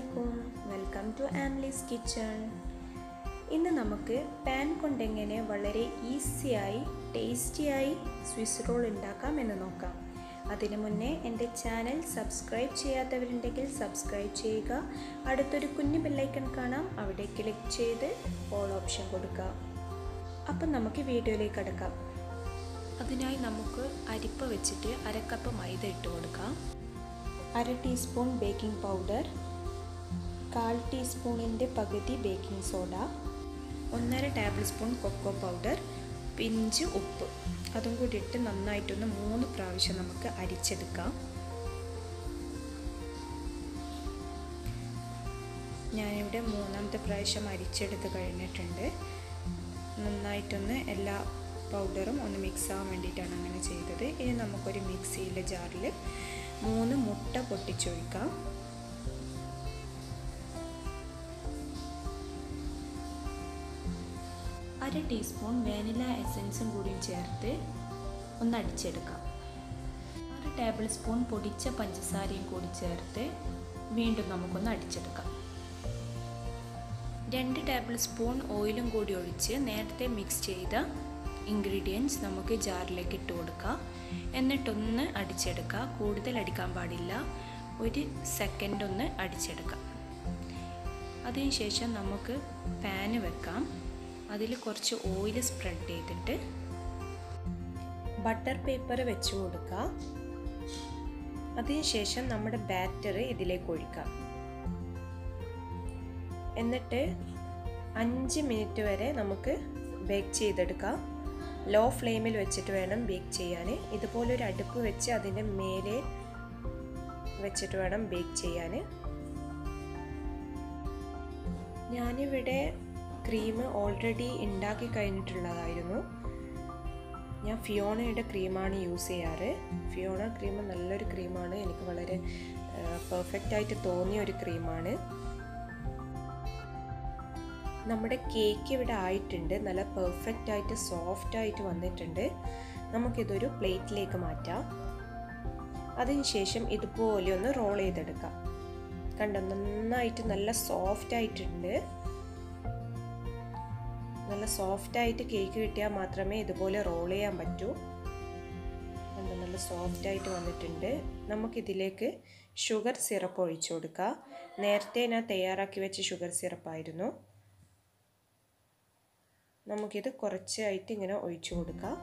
അലൈക്കും welcome to ആംലീസ് kitchen ഇന്ന് നമുക്ക് പാൻ കൊണ്ടെങ്ങനെ വളരെ ഈസിയായി ടേസ്റ്റിയായി സ്വിസ് റോൾ ഉണ്ടാക്കാം എന്ന് നോക്കാം അതിനു മുന്നേ എൻ്റെ ചാനൽ സബ്സ്ക്രൈബ് ചെയ്യാത്തവരുണ്ടെങ്കിൽ സബ്സ്ക്രൈബ് ചെയ്യുക അടുത്തൊരു കുഞ്ഞു ബെല്ലൈക്കൺ കാണാം അവിടെ ക്ലിക്ക് ചെയ്ത് ഓൾ ഓപ്ഷൻ കൊടുക്കുക അപ്പം നമുക്ക് വീഡിയോയിലേക്ക് കിടക്കാം അതിനായി നമുക്ക് അരിപ്പ വെച്ചിട്ട് അരക്കപ്പ് മൈദ ഇട്ട് കൊടുക്കാം അര ടീസ്പൂൺ ബേക്കിംഗ് പൗഡർ കാൽ ടീസ്പൂണിൻ്റെ പകുതി ബേക്കിംഗ് സോഡ ഒന്നര table spoon cocoa powder pinch ഉപ്പ് അതും കൂടി ഇട്ട് നന്നായിട്ടൊന്ന് മൂന്ന് പ്രാവശ്യം നമുക്ക് അരിച്ചെടുക്കാം ഞാനിവിടെ മൂന്നാമത്തെ പ്രാവശ്യം അരിച്ചെടുത്ത് കഴിഞ്ഞിട്ടുണ്ട് നന്നായിട്ടൊന്ന് എല്ലാ പൗഡറും ഒന്ന് മിക്സ് ആവാൻ വേണ്ടിയിട്ടാണ് അങ്ങനെ ചെയ്തത് ഇനി നമുക്കൊരു മിക്സിയിലെ ജാറിൽ മൂന്ന് മുട്ട പൊട്ടിച്ചൊഴിക്കാം അര ടീസ്പൂൺ വാനില എസൻസും കൂടി ചേർത്ത് ഒന്ന് അടിച്ചെടുക്കാം ഒരു ടേബിൾ സ്പൂൺ പൊടിച്ച പഞ്ചസാരയും കൂടി ചേർത്ത് വീണ്ടും നമുക്കൊന്ന് അടിച്ചെടുക്കാം രണ്ട് ടേബിൾ സ്പൂൺ ഓയിലും കൂടി ഒഴിച്ച് നേരത്തെ മിക്സ് ചെയ്ത ഇൻഗ്രീഡിയൻസ് നമുക്ക് ജാറിലേക്ക് ഇട്ട് കൊടുക്കാം എന്നിട്ടൊന്ന് അടിച്ചെടുക്കുക കൂടുതൽ അടിക്കാൻ പാടില്ല ഒരു സെക്കൻഡ് ഒന്ന് അടിച്ചെടുക്കാം അതിനുശേഷം നമുക്ക് പാന് വെക്കാം അതിൽ കുറച്ച് ഓയിൽ സ്പ്രെഡ് ചെയ്തിട്ട് ബട്ടർ പേപ്പർ വെച്ച് കൊടുക്കുക അതിനുശേഷം നമ്മുടെ ബാറ്റർ ഇതിലേക്ക് ഒഴിക്കാം എന്നിട്ട് അഞ്ച് മിനിറ്റ് വരെ നമുക്ക് ബേക്ക് ചെയ്തെടുക്കാം ലോ ഫ്ലെയിമിൽ വെച്ചിട്ട് വേണം ബേക്ക് ചെയ്യാൻ ഇതുപോലൊരു അടുപ്പ് വെച്ച് അതിൻ്റെ മേലെ വെച്ചിട്ട് വേണം ബേക്ക് ചെയ്യാൻ ഞാനിവിടെ ക്രീം ഓൾറെഡി ഉണ്ടാക്കി കഴിഞ്ഞിട്ടുള്ളതായിരുന്നു ഞാൻ ഫിയോണയുടെ ക്രീമാണ് യൂസ് ചെയ്യാറ് ഫിയോണ ക്രീം നല്ലൊരു ക്രീമാണ് എനിക്ക് വളരെ പെർഫെക്റ്റ് ആയിട്ട് തോന്നിയ ഒരു ക്രീമാണ് നമ്മുടെ കേക്ക് ഇവിടെ ആയിട്ടുണ്ട് നല്ല പെർഫെക്റ്റ് ആയിട്ട് സോഫ്റ്റ് ആയിട്ട് വന്നിട്ടുണ്ട് നമുക്കിതൊരു പ്ലേറ്റിലേക്ക് മാറ്റാം അതിനുശേഷം ഇതുപോലെ ഒന്ന് റോൾ ചെയ്തെടുക്കാം കണ്ടോ നന്നായിട്ട് നല്ല സോഫ്റ്റ് ആയിട്ടുണ്ട് നല്ല സോഫ്റ്റ് ആയിട്ട് കേക്ക് കിട്ടിയാൽ മാത്രമേ ഇതുപോലെ റോൾ ചെയ്യാൻ പറ്റൂ കണ്ടോ നല്ല സോഫ്റ്റ് ആയിട്ട് വന്നിട്ടുണ്ട് നമുക്കിതിലേക്ക് ഷുഗർ സിറപ്പ് ഒഴിച്ചു കൊടുക്കാം നേരത്തെ ഞാൻ തയ്യാറാക്കി വെച്ച ഷുഗർ സിറപ്പായിരുന്നു നമുക്കിത് കുറച്ചായിട്ട് ഇങ്ങനെ ഒഴിച്ചു കൊടുക്കാം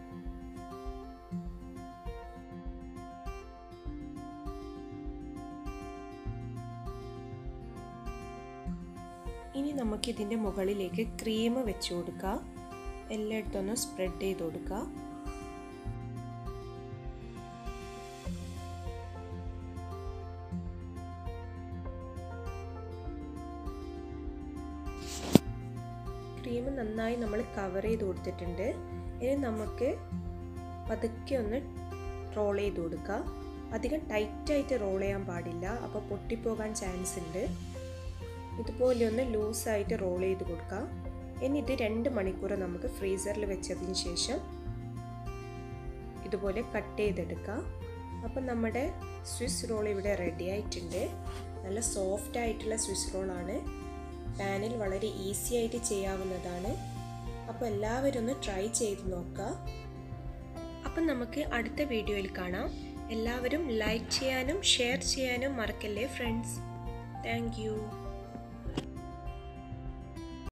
ഇനി നമുക്കിതിൻ്റെ മുകളിലേക്ക് ക്രീം വെച്ച് കൊടുക്കാം എല്ലായിടത്തൊന്ന് സ്പ്രെഡ് ചെയ്ത് കൊടുക്കുക ക്രീം നന്നായി നമ്മൾ കവർ ചെയ്ത് കൊടുത്തിട്ടുണ്ട് ഇനി നമുക്ക് പതുക്കെ ഒന്ന് റോൾ ചെയ്ത് കൊടുക്കുക അധികം ടൈറ്റായിട്ട് റോൾ ചെയ്യാൻ പാടില്ല അപ്പോൾ പൊട്ടിപ്പോകാൻ ചാൻസ് ഉണ്ട് ഇതുപോലെ ഒന്ന് ലൂസായിട്ട് റോൾ ചെയ്ത് കൊടുക്കാം ഇനി ഇത് രണ്ട് മണിക്കൂർ നമുക്ക് ഫ്രീസറിൽ വെച്ചതിന് ശേഷം ഇതുപോലെ കട്ട് ചെയ്തെടുക്കാം അപ്പം നമ്മുടെ സ്വിസ് റോൾ ഇവിടെ റെഡി ആയിട്ടുണ്ട് നല്ല സോഫ്റ്റ് ആയിട്ടുള്ള സ്വിസ് റോളാണ് പാനിൽ വളരെ ഈസി ആയിട്ട് ചെയ്യാവുന്നതാണ് അപ്പോൾ എല്ലാവരും ഒന്ന് ട്രൈ ചെയ്ത് നോക്കുക അപ്പം നമുക്ക് അടുത്ത വീഡിയോയിൽ കാണാം എല്ലാവരും ലൈക്ക് ചെയ്യാനും ഷെയർ ചെയ്യാനും മറക്കല്ലേ ഫ്രണ്ട്സ് താങ്ക്